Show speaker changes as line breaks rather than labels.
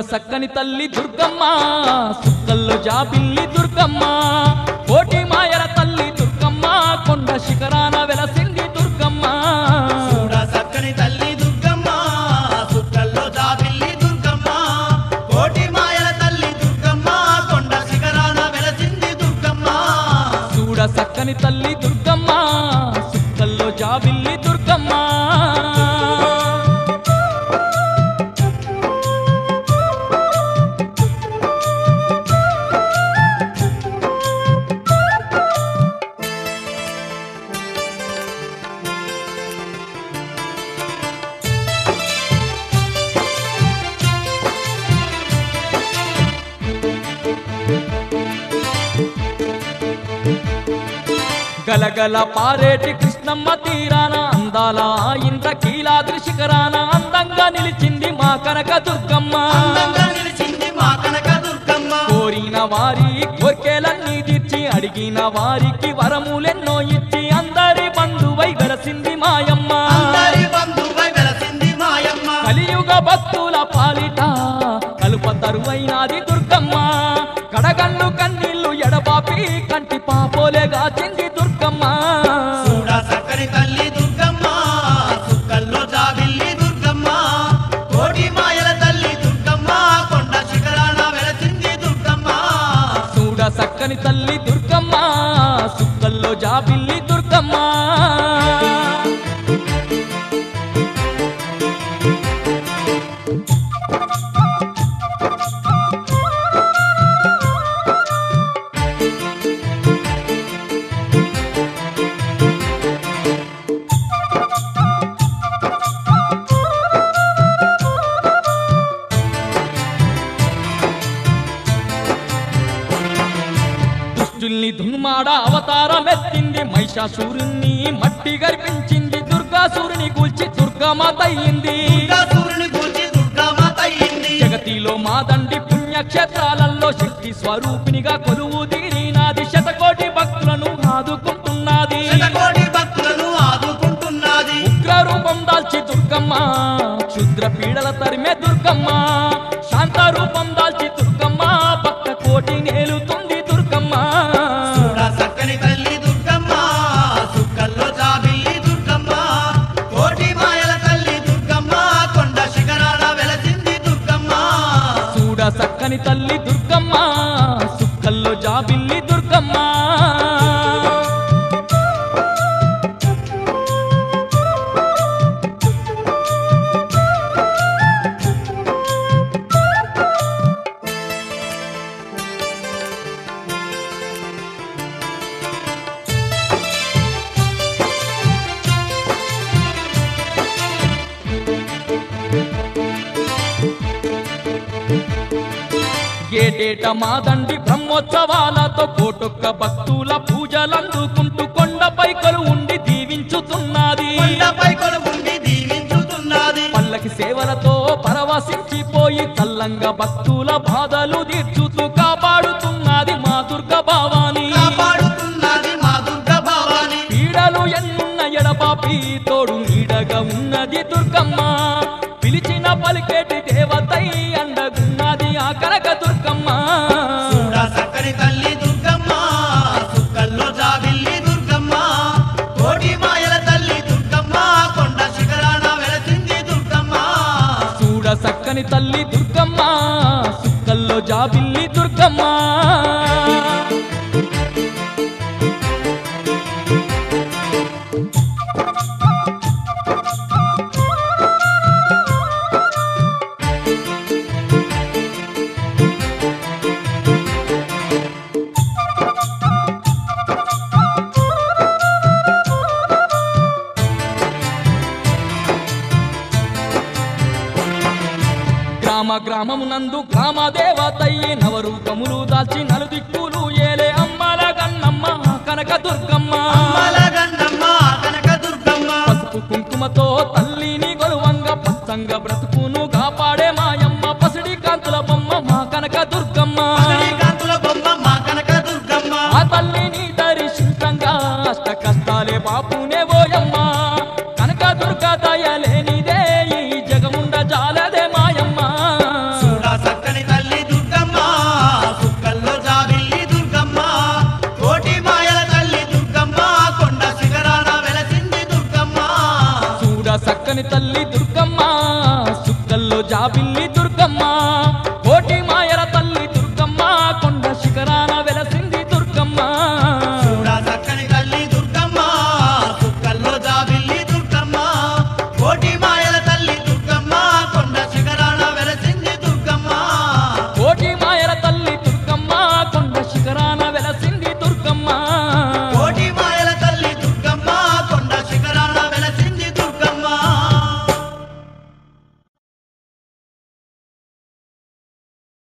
సక్కని తల్లి దుర్గమ్మ సుక్కల్లో జాబిల్లి దుర్గమ్మ కోటి మాయల తల్లి దుర్గమ్మ కొండ శిఖరాన వెలసింది దుర్గమ్మ
చూడ సక్కని తల్లి దుర్గమ్మ సుక్కల్లో జాబిల్లి దుర్గమ్మ కోటి మాయల తల్లి దుర్గమ్మ కొండ శిఖరాన వెలసింది దుర్గమ్మ
చూడ సక్కని తల్లి దుర్గమ్మ సుక్కల్లో జాబిల్లి దుర్గమ్మ గలగల పారేటి కృష్ణమ్మ తీరాన అందాల ఇంద్ర కీలాద్రి శిఖరాన అందంగా నిలిచింది మా కనక దుర్గమ్మ
అందంగా నిలిచింది మా కనక దుర్గమ్మ
కోరిన వారి కోర్కెలన్నీ తీర్చి అడిగిన వారికి వరములెన్నో ఇచ్చి అందరి బంధువై వెలసింది మాయమ్మ
అందరి బంధువై వెలసింది మాయమ్మ
కలియుగ భక్తుల పాలిట కలుప తరువైనాది దుర్గమ్మ కడగళ్ళు కన్నీళ్లు ఎడబాపి కంటి పాపోలేగా చెంది దుర్గమ్మ
చూడ సక్కని తల్లి దుర్గమ్మ సుక్కల్లో జాబిల్లి దుర్గమ్మ కోటి మాయల తల్లి దుర్గమ్మ కొండ శిఖరాన వెలసింది దుర్గమ్మ
చూడ సక్కని తల్లి దుర్గమ్మ సుక్కల్లో జాబిల్లి దుర్గమ్మ దుష్టుల్ని దున్మాడ అవతారమెత్తింది మహిషాసురుణ్ణి మట్టి గర్పించింది దుర్గాసురుని కూల్చి దుర్గమాత అయ్యింది
దుర్గాసురుని గూర్చి దుర్గామాత అయ్యింది
జగతిలో మాదండి పుణ్యక్షేత్రాలలో శక్తి స్వరూపినిగా కొలువు తీరినాది శతకోటి భక్తులను ఆదుకుంటున్నది
శతకోటి భక్తులను ఆదుకుంటున్నది
ఉగ్ర రూపం దాల్చి దుర్గమ్మ క్షుద్ర పీడల తరిమే దుర్గమ్మ శాంత రూపం దాల్చి దుర్గమ్మ భక్త కోటి నేలుతుంది దుర్గమ్మ
చూడ సక్కని తల్లి దుర్గమ్మ సుక్కల్లో జాబిల్లి దుర్గమ్మ కోటి మాయల తల్లి దుర్గమ్మ కొండ శిఖరాన వెలసింది దుర్గమ్మ
చూడ సక్కని తల్లి దుర్గమ్మ సుక్కల్లో జాబిల్లి దుర్గమ్మ ఏటేట మాదండి బ్రహ్మోత్సవాలతో కోటొక్క భక్తుల పూజలందుకుంటూ కొండపై ఉండి దీవించుతున్నది
కొండపై కొలువుండి దీవించుతున్నది
పల్లకి సేవలతో పరవశించిపోయి చల్లంగా భక్తుల బాధలు తీర్చుతూ కాపాడుతున్నది మా దుర్గ భావాని
కాపాడుతున్నది మా దుర్గ భవాని
పీడలు ఎన్నున్న ఎడపాపి తోడు నీడగా ఉన్నది దుర్గమ్మ పిలిచిన పలికేటి దేవతై అండగున్నది ఆ కనక దుర్గమ్మ
చూడ సక్కని తల్లి దుర్గమ్మ సుక్కల్లో జాబిల్లి దుర్గమ్మ కోటి మాయల తల్లి దుర్గమ్మ కొండ శిఖరాన వెలసింది దుర్గమ్మ
చూడ సక్కని తల్లి దుర్గమ్మ సుక్కల్లో జాబిల్లి దుర్గమ్మ గ్రామ గ్రామమునందు గ్రామ దేవతయ్యి నవరూపములు దాల్చి నలుదిక్కుల